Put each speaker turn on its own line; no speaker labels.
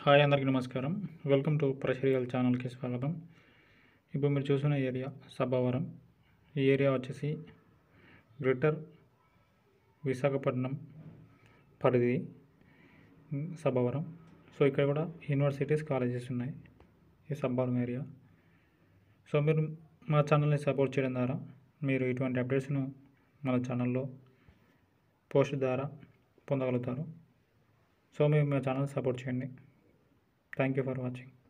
hi అందరికీ నమస్కారం welcome to ప్రషరియల్ ఛానల్కి స్వాగతం ఇప్పుడు మీరు చూసిన ఏరియా సభావరం ఈ ఏరియా వచ్చేసి గ్రేటర్ విశాఖపట్నం పరిధి ఉమ్, సభావరం సో ఇక్కడ కూడా యూనివర్సిటీస్ కాలేజెస్ ఉన్నాయి ఈ సభావరం ఏరియా సో మీరు మా ఛానల్ని సపోర్ట్ చేయడం ద్వారా మీరు ఇటువంటి అప్డేట్స్ను మన ఛానల్లో పోస్ట్ ద్వారా పొందగలుగుతారు సో మీరు మా ఛానల్ సపోర్ట్ చేయండి థ్యాంక్ యూ ఫర్ వాచింగ్